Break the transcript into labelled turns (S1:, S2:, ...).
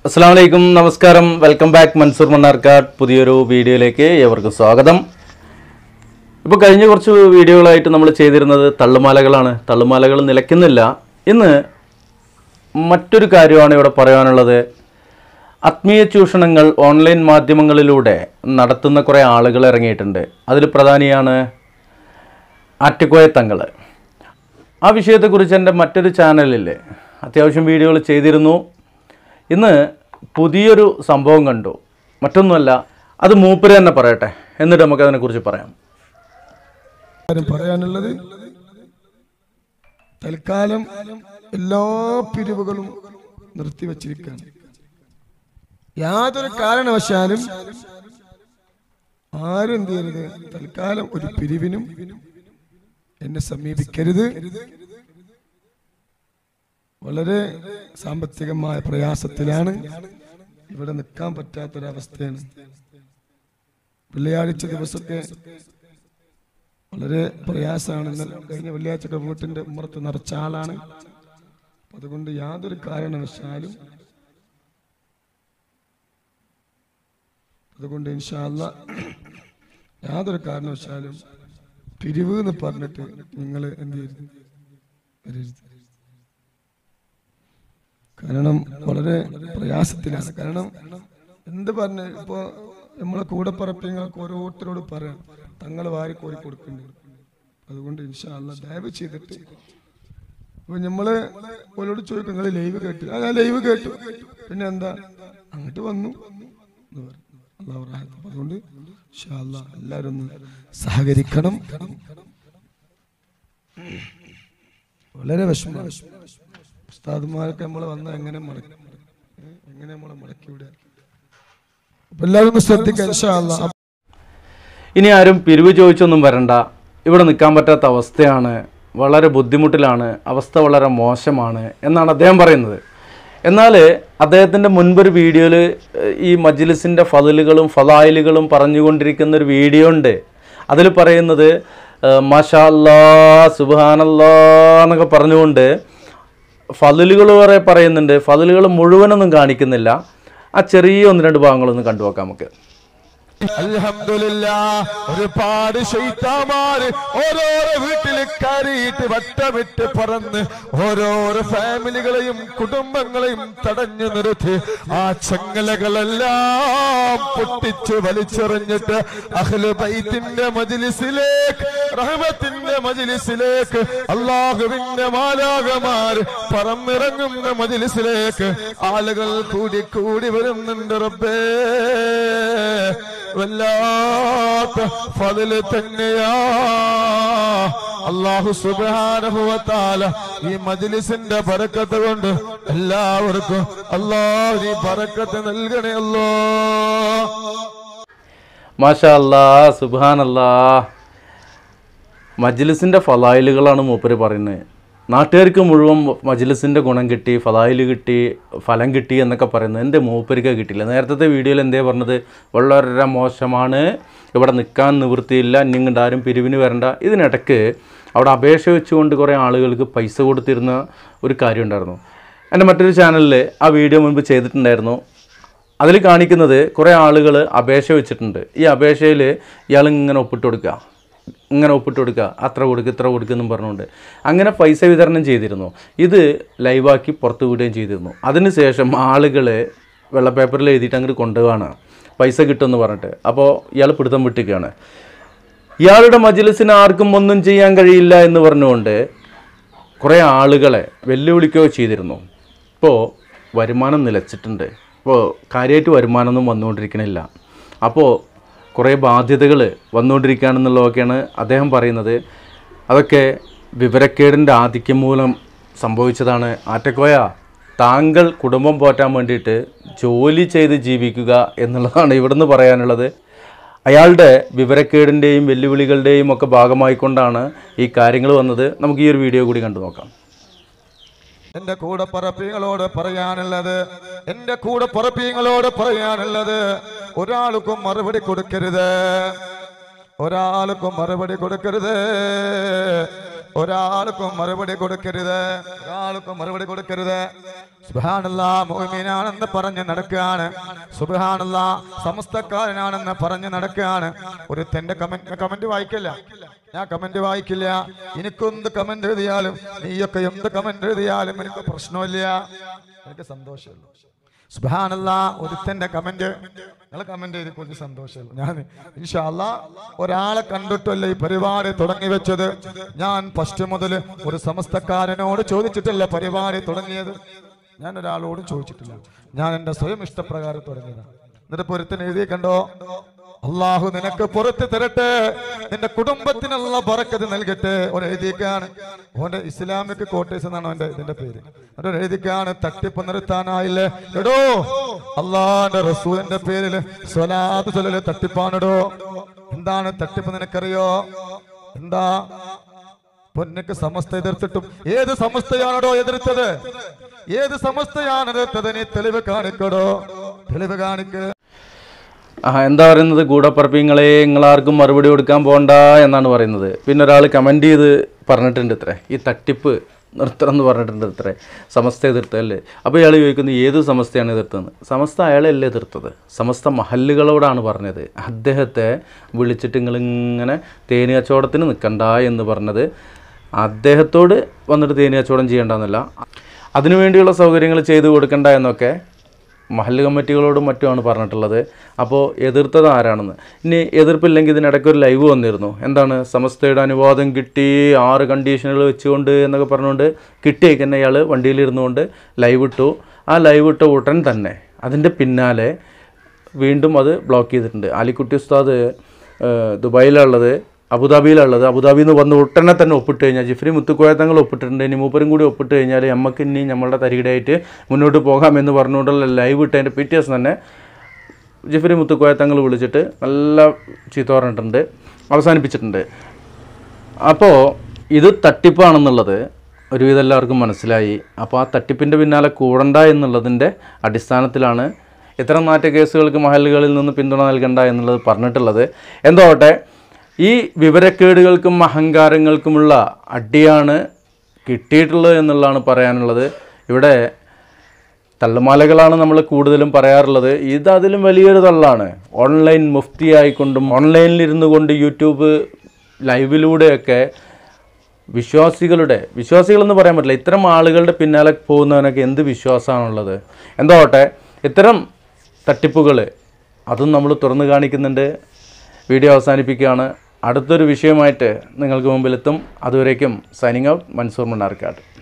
S1: അസ്സാം വലൈക്കും നമസ്കാരം വെൽക്കം ബാക്ക് മൻസൂർ മണ്ണാർക്കാട് പുതിയൊരു വീഡിയോയിലേക്ക് ഏവർക്കും സ്വാഗതം ഇപ്പോൾ കഴിഞ്ഞ കുറച്ച് വീഡിയോകളായിട്ട് നമ്മൾ ചെയ്തിരുന്നത് തള്ളുമാലകളാണ് തള്ളുമാലകൾ നിലയ്ക്കുന്നില്ല ഇന്ന് മറ്റൊരു കാര്യമാണ് ഇവിടെ പറയാനുള്ളത് ആത്മീയ ചൂഷണങ്ങൾ ഓൺലൈൻ മാധ്യമങ്ങളിലൂടെ നടത്തുന്ന കുറേ ആളുകൾ ഇറങ്ങിയിട്ടുണ്ട് അതിൽ പ്രധാനിയാണ് ആറ്റുകോയ തങ്ങൾ ആ വിഷയത്തെക്കുറിച്ച് എൻ്റെ മറ്റൊരു ചാനലിൽ അത്യാവശ്യം വീഡിയോകൾ ചെയ്തിരുന്നു ഇന്ന് പുതിയൊരു സംഭവം കണ്ടു മറ്റൊന്നുമല്ല അത് മൂപ്പര് തന്നെ പറയട്ടെ എന്നിട്ട് നമുക്ക് അതിനെക്കുറിച്ച് പറയാം
S2: കാര്യം പറയാനുള്ളത് തൽക്കാലം എല്ലാ പിരിവുകളും നിർത്തിവച്ചിരിക്കുകയാണ് യാതൊരു കാരണവശാലും ആരും എന്ത് ചെയ്യരുത് തൽക്കാലം ഒരു പിരിവിനും എന്നെ സമീപിക്കരുത് വളരെ സാമ്പത്തികമായ പ്രയാസത്തിലാണ് ഇവിടെ നിൽക്കാൻ പറ്റാത്തൊരവസ്ഥയാണ് വെള്ളിയാഴ്ച ദിവസമൊക്കെ വളരെ പ്രയാസമാണ് ഇന്നലെ കഴിഞ്ഞ വെള്ളിയാഴ്ച വീട്ടിന്റെ ഉമ്മറത്ത് നിറച്ച ആളാണ് അപ്പൊ അതുകൊണ്ട് യാതൊരു കാരണവശാലും അതുകൊണ്ട് ഇൻഷാല്ല യാതൊരു കാരണവശാലും പിരിവ് എന്ന് പറഞ്ഞിട്ട് നിങ്ങൾ എന്ത് ചെയ്യരുത് വരരുത് കാരണം വളരെ പ്രയാസത്തിലാണ് കാരണം എന്ത് പറഞ്ഞ ഇപ്പോ നമ്മളെ കൂടെ പറപ്പിങ്ങൾക്ക് ഓരോരുത്തരോട് പറയാം തങ്ങൾ വാരി കോരി കൊടുക്കുന്നുണ്ട് അതുകൊണ്ട് ഇൻഷാല്ല ദയവ് ചെയ്തിട്ട് അപ്പൊ നമ്മള് ഓരോട് ചോദിക്കും നിങ്ങൾ ലൈവ് കേട്ടു ആ ഞാൻ ലൈവ് കേട്ടു പിന്നെ എന്താ അങ്ങോട്ട് വന്നു എന്ന് പറഞ്ഞു. അള്ളാഹു റാഹത്ത്. അപ്പൊ അതുകൊണ്ട് ഇൻഷാല്ല എല്ലാവരും ഒന്ന് സഹകരിക്കണം വളരെ വിഷമം ഉസ്താദുമാരൊക്കെ നമ്മൾ വന്ന എങ്ങനെ മടക്കി ഏ? എങ്ങനെ നമ്മളെ മടക്കി വിടുക അപ്പൊ എല്ലാവരും ഒന്ന് ശ്രദ്ധിക്കാം ഇൻഷാല്ല
S1: ഇനി ആരും പിരിവ് ചോദിച്ചൊന്നും വരണ്ട ഇവിടെ നിൽക്കാൻ പറ്റാത്ത അവസ്ഥയാണ് വളരെ ബുദ്ധിമുട്ടിലാണ് അവസ്ഥ വളരെ മോശമാണ് എന്നാണ് അദ്ദേഹം പറയുന്നത് എന്നാൽ അദ്ദേഹത്തിൻ്റെ മുൻപൊരു വീഡിയോയിൽ ഈ മജ്ലിസിൻ്റെ ഫതിലുകളും ഫലായിലുകളും പറഞ്ഞുകൊണ്ടിരിക്കുന്ന ഒരു വീഡിയോ ഉണ്ട് അതിൽ പറയുന്നത് മാഷാ അല്ലാ സുബാനല്ലാ എന്നൊക്കെ പറഞ്ഞുകൊണ്ട് ഫതിലുകൾ വരെ പറയുന്നുണ്ട് ഫതിലുകൾ മുഴുവനൊന്നും കാണിക്കുന്നില്ല ആ ചെറിയ ഒന്ന് രണ്ട് ഭാഗങ്ങളൊന്ന് കണ്ടു നോക്കാം നമുക്ക്
S3: അൽഹംദുലില്ല ഒരുപാട് ശൈത്താമാര് ഓരോരോ വീട്ടിൽ കയറിയിട്ട് വട്ടമിട്ട് പറന്ന് ഓരോരോ ഫാമിലികളെയും കുടുംബങ്ങളെയും തടഞ്ഞു നിർത്തി ആ ചങ്ങലകളെല്ലാം പൊട്ടിച്ച് വലിച്ചെറിഞ്ഞിട്ട് അഹ്ലു ബൈത്തിന്റെ മജിലിസിലേക്ക് റഹ്മത്തിന്റെ മജിലിസിലേക്ക് അള്ളാഹുവിന്റെ മാലാകമാർ പറന്നിറങ്ങുന്ന മജിലിസിലേക്ക് ആളുകൾ കൂടി കൂടി വരുന്നുണ്ട് റബ്ബേ വല്ലാത്ത ഫതില് തന്നെയാ അള്ളാഹു സുബാനുഭവത്താല ഈ മജ്ലിസിന്റെ ബറക്കത്ത് കൊണ്ട് എല്ലാവർക്കും അള്ളാഹു ഈ ബറക്കത്ത് നൽകണേ അല്ലോ
S1: മാഷാ അല്ലാ സുബാൻ അല്ലാ മജ്ലിസിൻ്റെ ഫലായിലുകളാണ് മൂപ്പര് പറയുന്നത് നാട്ടുകാർക്ക് മുഴുവൻ മജ്ലിസിൻ്റെ ഗുണം കിട്ടി ഫലായിൽ കിട്ടി ഫലം കിട്ടി എന്നൊക്കെ പറയുന്നത് എൻ്റെ മൂപ്പർക്ക് കിട്ടില്ല നേരത്തെ വീഡിയോയിൽ എന്തേ പറഞ്ഞത് വളരെ മോശമാണ് ഇവിടെ നിൽക്കാൻ നിവൃത്തിയില്ല ഇനിങ്ങോട്ട് ആരും പിരിവിന് വരണ്ട ഇതിനിടയ്ക്ക് അവിടെ അപേക്ഷ വെച്ചുകൊണ്ട് കുറേ ആളുകൾക്ക് പൈസ കൊടുത്തിരുന്ന ഒരു കാര്യം ഉണ്ടായിരുന്നു എൻ്റെ മറ്റൊരു ചാനലിൽ ആ വീഡിയോ മുൻപ് ചെയ്തിട്ടുണ്ടായിരുന്നു അതിൽ കാണിക്കുന്നത് കുറേ ആളുകൾ അപേക്ഷ വെച്ചിട്ടുണ്ട് ഈ അപേക്ഷയിൽ ഇയാൾ ഇങ്ങനെ ഒപ്പിട്ട് കൊടുക്കുക ഇങ്ങനെ ഒപ്പിട്ട് കൊടുക്കുക അത്ര കൊടുക്കുക ഇത്ര കൊടുക്കുക എന്നും പറഞ്ഞുകൊണ്ട് അങ്ങനെ പൈസ വിതരണം ചെയ്തിരുന്നു ഇത് ലൈവാക്കി പുറത്തു വിടുകയും ചെയ്തിരുന്നു അതിനുശേഷം ആളുകൾ വെള്ളപ്പേപ്പറിൽ എഴുതിയിട്ട് അങ്ങോട്ട് കൊണ്ടുപോവാണ് പൈസ കിട്ടുമെന്ന് പറഞ്ഞിട്ട് അപ്പോൾ ഇയാൾ പിടുത്തം വിട്ടിക്കുകയാണ് ഇയാളുടെ മജ്ലിസിന് ആർക്കും ഒന്നും ചെയ്യാൻ കഴിയില്ല എന്ന് പറഞ്ഞുകൊണ്ട് കുറേ ആളുകളെ വെല്ലുവിളിക്കുകയോ ചെയ്തിരുന്നു ഇപ്പോൾ വരുമാനം നിലച്ചിട്ടുണ്ട് ഇപ്പോൾ കാര്യമായിട്ട് വരുമാനമൊന്നും വന്നുകൊണ്ടിരിക്കണില്ല അപ്പോൾ കുറേ ബാധ്യതകൾ വന്നുകൊണ്ടിരിക്കുകയാണെന്നുള്ളതൊക്കെയാണ് അദ്ദേഹം പറയുന്നത് അതൊക്കെ വിവരക്കേടിൻ്റെ ആധിക്യം മൂലം സംഭവിച്ചതാണ് ആറ്റക്കോയ താങ്കൾ കുടുംബം പോറ്റാൻ വേണ്ടിയിട്ട് ജോലി ചെയ്ത് ജീവിക്കുക എന്നുള്ളതാണ് ഇവിടുന്ന് പറയാനുള്ളത് അയാളുടെ വിവരക്കേടിൻ്റെയും വെല്ലുവിളികളുടെയും ഒക്കെ ഭാഗമായിക്കൊണ്ടാണ് ഈ കാര്യങ്ങൾ വന്നത് നമുക്ക് ഈ ഒരു വീഡിയോ കൂടി കണ്ടു നോക്കാം
S3: എന്റെ കൂടെ പറപ്പിങ്ങളോട് പറയാനുള്ളത് എന്റെ കൂടെ പറപ്പിങ്ങളോട് പറയാനുള്ളത് ഒരാൾക്കും മറുപടി കൊടുക്കരുത് ഒരാൾക്കും മറുപടി കൊടുക്കരുത് ഒരാൾക്കും മറുപടി കൊടുക്കരുത് ഒരാൾക്കും മറുപടി കൊടുക്കരുത് സുബാനല്ലാ മോമിനാണെന്ന് പറഞ്ഞ് നടക്കുകയാണ് സുബാനല്ലാ സമസ്തക്കാരനാണെന്ന് പറഞ്ഞ് നടക്കുകയാണ് ഒരു തെന്റെ കമന്റ് കമന്റ് വായിക്കില്ല ഞാൻ കമന്റ് വായിക്കില്ല എനിക്കൊന്ത് കമന്റ് എഴുതിയാലും നീയൊക്കെ എന്ത് കമന്റ് എഴുതിയാലും എനിക്ക് പ്രശ്നമില്ല എനിക്ക് സന്തോഷമുള്ളൂ സുബാനല്ല ഒരുത്തന്റെ കമന്റ് നിങ്ങൾ കമന്റ് ചെയ്ത് കുറച്ച് സന്തോഷമുള്ളൂ ഞാൻ ഇൻഷാല്ല ഒരാളെ കണ്ടിട്ടല്ല ഈ പരിപാടി തുടങ്ങി വെച്ചത് ഞാൻ ഫസ്റ്റ് മുതൽ ഒരു സമസ്തക്കാരനോട് ചോദിച്ചിട്ടല്ല പരിപാടി തുടങ്ങിയത് ഞാൻ ഒരാളോടും ചോദിച്ചിട്ടില്ല ഞാൻ എൻ്റെ സ്വയം ഇഷ്ടപ്രകാരം തുടങ്ങിയതാണ് എന്നിട്ട് പൊരുത്തൻ എഴുതി കണ്ടോ അള്ളാഹു നിനക്ക് പുറത്ത് തരട്ടെ നിന്റെ കുടുംബത്തിനുള്ള പറക്കത് നൽകട്ടെ ഒരു എഴുതിക്കാണ് ഓന്റെ ഇസ്ലാമിക് കോട്ടേഴ്സ് എന്നാണ് അവന്റെ ഇതിന്റെ പേര് ഒരു എഴുതിക്കാണ് തട്ടിപ്പ് നിർത്താനായില്ലേ എടോ അള്ളാന്റെ റസൂലിന്റെ പേരിൽ സ്വലാത്ത് ചൊല്ലല് തട്ടിപ്പാണെടോ എന്താണ് തട്ടിപ്പ് നിനക്കറിയോ എന്താ പൊന്നക്ക് സമസ്ത എതിർത്തിട്ടും ഏത് സമസ്തയാണോ എതിർത്തത് ഏത് സമസ്തയാണ് എതിർത്തത് നീ തെളിവ് കാണിക്കടോ തെളിവ് കാണിക്ക്
S1: ആ എന്താ പറയുന്നത് കൂടപ്പറപ്പിങ്ങളെ നിങ്ങളാർക്കും മറുപടി കൊടുക്കാൻ പോണ്ട എന്നാണ് പറയുന്നത് പിന്നെ ഒരാൾ കമൻറ്റ് ചെയ്ത് പറഞ്ഞിട്ടുണ്ട് ഇത്രേ ഈ തട്ടിപ്പ് നിർത്തണം എന്ന് പറഞ്ഞിട്ടുണ്ട് ഇത്രേ സമസ്ത എതിർത്തല്ലേ അപ്പോൾ ഇയാൾ ചോദിക്കുന്നത് ഏത് സമസ്തയാണ് എതിർത്തതെന്ന് സമസ്ത അയാളെയല്ലേ എതിർത്തത് സമസ്ത മഹല്ലുകളോടാണ് പറഞ്ഞത് അദ്ദേഹത്തെ വിളിച്ചിട്ട് നിങ്ങളിങ്ങനെ തേനി കച്ചവടത്തിന് നിൽക്കണ്ട എന്ന് പറഞ്ഞത് അദ്ദേഹത്തോട് വന്നിട്ട് തേനി കച്ചവടം ചെയ്യേണ്ടെന്നല്ല അതിനുവേണ്ടിയുള്ള സൗകര്യങ്ങൾ ചെയ്തു കൊടുക്കണ്ട എന്നൊക്കെ മഹല്ല് കമ്മിറ്റികളോടും മറ്റുമാണ് പറഞ്ഞിട്ടുള്ളത് അപ്പോൾ എതിർത്തത് ആരാണെന്ന് ഇനി എതിർപ്പില്ലെങ്കിൽ ഇതിനിടയ്ക്ക് ഒരു ലൈവ് വന്നിരുന്നു എന്താണ് സമസ്തയുടെ അനുവാദം കിട്ടി ആറ് കണ്ടീഷനുകൾ വെച്ചുകൊണ്ട് എന്നൊക്കെ പറഞ്ഞുകൊണ്ട് കിട്ടിയേക്ക് തന്നെ ഇയാൾ വണ്ടിയിലിരുന്നുകൊണ്ട് ലൈവ് ഇട്ടു ആ ലൈവ് ഇട്ട ഉടൻ തന്നെ അതിൻ്റെ പിന്നാലെ വീണ്ടും അത് ബ്ലോക്ക് ചെയ്തിട്ടുണ്ട് ആലിക്കുട്ടി ഉസ്താദ് ഏഹ്, ദുബായിലുള്ളത് അബുദാബിയിലുള്ളത് അബുദാബിയിൽ നിന്ന് വന്ന് ഉടനെ തന്നെ ഒപ്പിട്ട് കഴിഞ്ഞാൽ ജിഫ്രി മുത്തുക്കോയ തങ്ങൾ ഒപ്പിട്ടിട്ടുണ്ട് ഇനി മൂപ്പരും കൂടി ഒപ്പിട്ട് കഴിഞ്ഞാൽ നമുക്ക് ഇനി നമ്മളുടെ തരികിടയായിട്ട് മുന്നോട്ട് പോകാമെന്ന് പറഞ്ഞുകൊണ്ടുള്ള ലൈവ് ഇട്ടതിൻ്റെ പിറ്റേ ദിവസം തന്നെ ജിഫ്രി മുത്തുക്കോയ തങ്ങൾ വിളിച്ചിട്ട് നല്ല ചീത്ത പറഞ്ഞിട്ടുണ്ട് അവസാനിപ്പിച്ചിട്ടുണ്ട് അപ്പോൾ ഇത് തട്ടിപ്പാണെന്നുള്ളത് ഒരുവിധം എല്ലാവർക്കും മനസ്സിലായി അപ്പോൾ ആ തട്ടിപ്പിൻ്റെ പിന്നാലെ കൂടണ്ട എന്നുള്ളതിൻ്റെ അടിസ്ഥാനത്തിലാണ് ഇത്തരം നാറ്റ കേസുകൾക്ക് മഹലുകളിൽ നിന്ന് പിന്തുണ നൽകണ്ട എന്നുള്ളത് പറഞ്ഞിട്ടുള്ളത് എന്തോട്ടെ ഈ വിവരക്കേടുകൾക്കും അഹങ്കാരങ്ങൾക്കുമുള്ള അടിയാണ് കിട്ടിയിട്ടുള്ളത് എന്നുള്ളതാണ് പറയാനുള്ളത് ഇവിടെ തള്ളുമാലകളാണ് നമ്മൾ കൂടുതലും പറയാറുള്ളത് ഇത് അതിലും വലിയൊരു തള്ളാണ് ഓൺലൈൻ മുഫ്തി ആയിക്കൊണ്ടും ഓൺലൈനിൽ ഇരുന്നു കൊണ്ട് യൂട്യൂബ് ലൈവിലൂടെയൊക്കെ വിശ്വാസികളുടെ വിശ്വാസികളെന്ന് പറയാൻ പറ്റില്ല ഇത്തരം ആളുകളുടെ പിന്നാലെ പോകുന്നവനൊക്കെ എന്ത് വിശ്വാസമാണുള്ളത് എന്താവട്ടെ ഇത്തരം തട്ടിപ്പുകൾ അതും നമ്മൾ തുറന്നു കാണിക്കുന്നുണ്ട് വീഡിയോ അവസാനിപ്പിക്കുകയാണ് അടുത്തൊരു വിഷയമായിട്ട് നിങ്ങൾക്ക് മുമ്പിലെത്തും അതുവരേക്കും സൈനിങ് ഔട്ട് മൻസൂർ മണ്ണാർക്കാട്